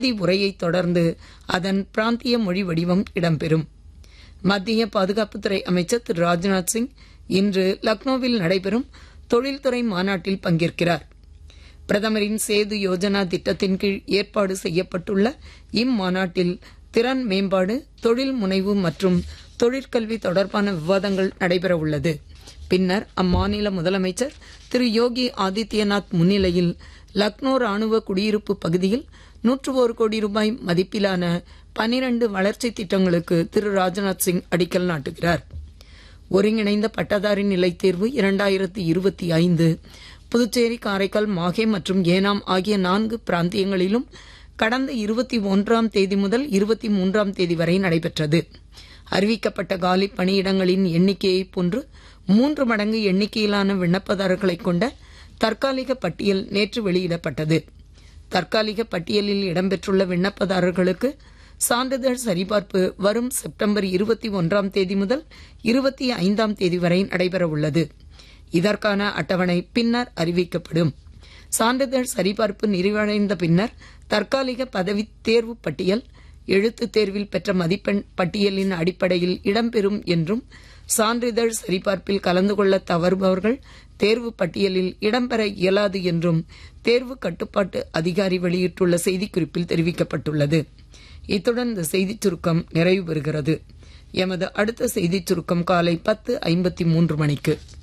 ஹிந்தி உரையைத் தொடர்ந்து அதன் பிராந்திய மொழி வடிவம் இடம்பெறும் மத்திய பாதுகாப்புத்துறை அமைச்சர் திரு ராஜ்நாத் சிங் இன்று லக்னோவில் நடைபெறும் தொழில்துறை மாநாட்டில் பங்கேற்கிறார் பிரதமரின் சேது யோஜனா திட்டத்தின் கீழ் ஏற்பாடு செய்யப்பட்டுள்ள இம்மாநாட்டில் திறன் மேம்பாடு தொழில் முனைவு மற்றும் தொழிற்கல்வி தொடர்பான விவாதங்கள் நடைபெறவுள்ளது பின்னர் அம்மாநில முதலமைச்சர் திரு யோகி ஆதித்யநாத் முன்னிலையில் லக்னோ ராணுவ குடியிருப்பு பகுதியில் நூற்று ஒரு கோடி ரூபாய் மதிப்பிலான பனிரண்டு வளர்ச்சி திட்டங்களுக்கு திரு ராஜ்நாத் சிங் அடிக்கல் நாட்டுகிறார் ஒருங்கிணைந்த பட்டதாரி நிலைத் தேர்வு இரண்டாயிரத்தி இருபத்தி ஐந்து புதுச்சேரி காரைக்கால் மாஹே மற்றும் ஏனாம் ஆகிய நான்கு பிராந்தியங்களிலும் கடந்த இருபத்தி ஒன்றாம் தேதி முதல் இருபத்தி மூன்றாம் தேதி வரை நடைபெற்றது அறிவிக்கப்பட்ட காலி பணியிடங்களின் எண்ணிக்கையைப் போன்று மூன்று மடங்கு எண்ணிக்கையிலான விண்ணப்பதாரர்களைக் கொண்ட தற்காலிக பட்டியல் நேற்று வெளியிடப்பட்டது தற்காலிக பட்டியலில் இடம்பெற்றுள்ள விண்ணப்பதாரர்களுக்கு சான்றிதழ் சரிபார்ப்பு வரும் செப்டம்பர் இருபத்தி ஒன்றாம் தேதி முதல் இருபத்தி ஐந்தாம் தேதி வரை நடைபெறவுள்ளது இதற்கான அட்டவணை பின்னர் அறிவிக்கப்படும் சான்றிதழ் சரிபார்ப்பு நிறைவடைந்த பின்னர் தற்காலிக பதவி தேர்வு பட்டியல் எழுத்துத் தேர்வில் பெற்ற மதிப்பெண் பட்டியலின் அடிப்படையில் இடம்பெறும் என்றும் சான்றிதழ் சரிபார்ப்பில் கலந்து கொள்ள தவறுபவர்கள் தேர்வு பட்டியலில் இடம்பெற இயலாது என்றும் தேர்வு கட்டுப்பாட்டு அதிகாரி வெளியிட்டுள்ள செய்திக்குறிப்பில் தெரிவிக்கப்பட்டுள்ளது இத்துடன் இந்த செய்திச் சுருக்கம் நிறைவு பெறுகிறது எமது அடுத்த செய்திச் சுருக்கம் காலை பத்து ஐம்பத்தி மூன்று மணிக்கு